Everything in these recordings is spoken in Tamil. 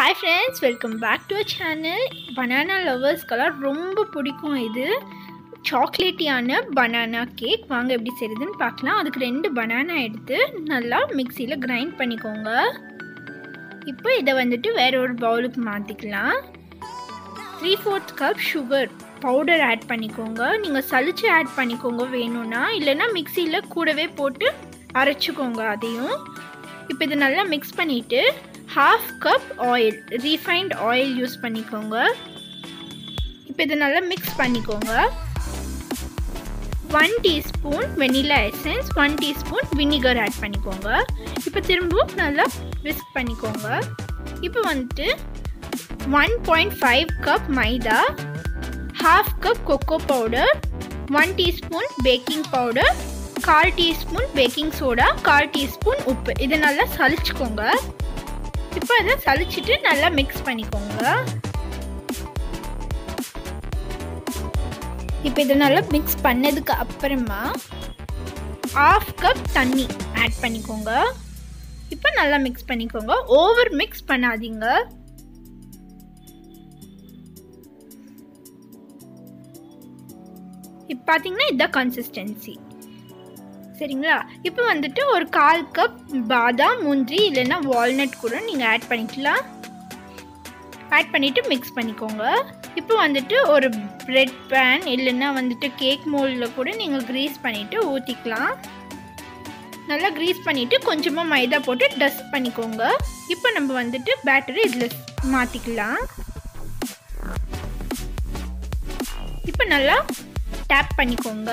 hi friends welcome back to channel banana லவர்ஸ்க்கெல்லாம் ரொம்ப பிடிக்கும் இது சாக்லேட்டியான பனானா கேக் வாங்க எப்படி செய்யுதுன்னு பார்க்கலாம் அதுக்கு ரெண்டு பனானா எடுத்து நல்லா மிக்சியில் கிரைண்ட் பண்ணிக்கோங்க இப்போ இதை வந்துட்டு வேற ஒரு பவுலுக்கு மாற்றிக்கலாம் three fourth cup sugar powder add பண்ணிக்கோங்க நீங்கள் சலிச்சு ஆட் பண்ணிக்கோங்க வேணும்னா இல்லைன்னா மிக்சியில் கூடவே போட்டு அரைச்சிக்கோங்க அதையும் இப்போ இதை நல்லா மிக்ஸ் பண்ணிவிட்டு half cup oil refined oil use பண்ணிக்கோங்க இப்போ இதை நல்லா மிக்ஸ் பண்ணிக்கோங்க one teaspoon vanilla essence one teaspoon vinegar add பண்ணிக்கோங்க இப்போ திரும்பவும் நல்லா விஸ்க் பண்ணிக்கோங்க இப்போ வந்துட்டு one point five cup maida half cup cocoa powder one teaspoon baking powder கால் டீஸ்பூன் பேக்கிங் சோடா கால் டீஸ்பூன் உப்பு இதை நல்லா சலிச்சுக்கோங்க இப்போ அதை சலிச்சுட்டு நல்லா மிக்ஸ் பண்ணிக்கோங்க இப்போ இதை நல்லா மிக்ஸ் பண்ணதுக்கு அப்புறமா ஆஃப் கப் தண்ணி ஆட் பண்ணிக்கோங்க இப்போ நல்லா மிக்ஸ் பண்ணிக்கோங்க ஓவர் மிக்ஸ் பண்ணாதீங்க இப்போ பார்த்தீங்கன்னா இதுதான் கன்சிஸ்டன்சி சரிங்களா இப்போ வந்துட்டு ஒரு கால் கப் பாதாம் முந்திரி இல்லைன்னா வால்நட் கூட நீங்கள் ஆட் பண்ணிக்கலாம் ஆட் பண்ணிவிட்டு மிக்ஸ் பண்ணிக்கோங்க இப்போ வந்துட்டு ஒரு ப்ரெட் பேன் இல்லைன்னா வந்துட்டு கேக் மோல்டில் கூட நீங்கள் க்ரீஸ் பண்ணிவிட்டு ஊற்றிக்கலாம் நல்லா க்ரீஸ் பண்ணிவிட்டு கொஞ்சமாக மைதா போட்டு டஸ்ட் பண்ணிக்கோங்க இப்போ நம்ம வந்துட்டு பேட்டரி இதில் மாற்றிக்கலாம் இப்போ நல்லா டேப் பண்ணிக்கோங்க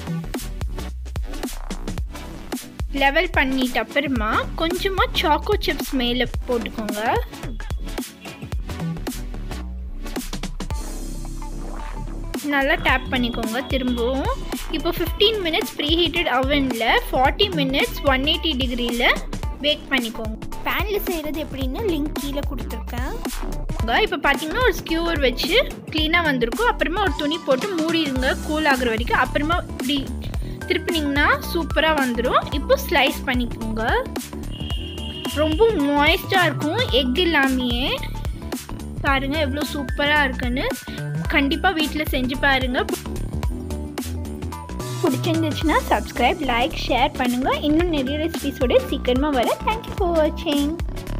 லெவல் பண்ணிட்ட அப்புறமா கொஞ்சமாக சாக்கோ சிப்ஸ் மேலே போட்டுக்கோங்க நல்லா டேப் பண்ணிக்கோங்க திரும்பவும் இப்போ ஃபிஃப்டீன் மினிட்ஸ் ப்ரீ ஹீட்டட் அவனில் ஃபார்ட்டி மினிட்ஸ் ஒன் எயிட்டி டிகிரியில் பேக் பண்ணிக்கோங்க பேனில் செய்கிறது எப்படின்னு லிங்க் கீழே கொடுத்துருக்கேன் இப்போ பார்த்தீங்கன்னா ஒரு ஸ்கியூவர் வச்சு க்ளீனாக வந்திருக்கும் அப்புறமா ஒரு துணி போட்டு மூடிடுங்க கூல் ஆகுற வரைக்கும் அப்புறமா இப்படி திருப்பினீங்கன்னா சூப்பராக வந்துடும் இப்போ ஸ்லைஸ் பண்ணிக்கோங்க ரொம்ப மாய்ஸ்டாக இருக்கும் எக் இல்லாமையே பாருங்கள் எவ்வளோ சூப்பராக இருக்குன்னு கண்டிப்பாக வீட்டில் செஞ்சு பாருங்கள் பிடிச்சிருந்துச்சுன்னா சப்ஸ்கிரைப் லைக் ஷேர் பண்ணுங்கள் இன்னும் நிறைய ரெசிபிஸோட சீக்கிரமாக வர தேங்க்யூ ஃபார் வாட்சிங்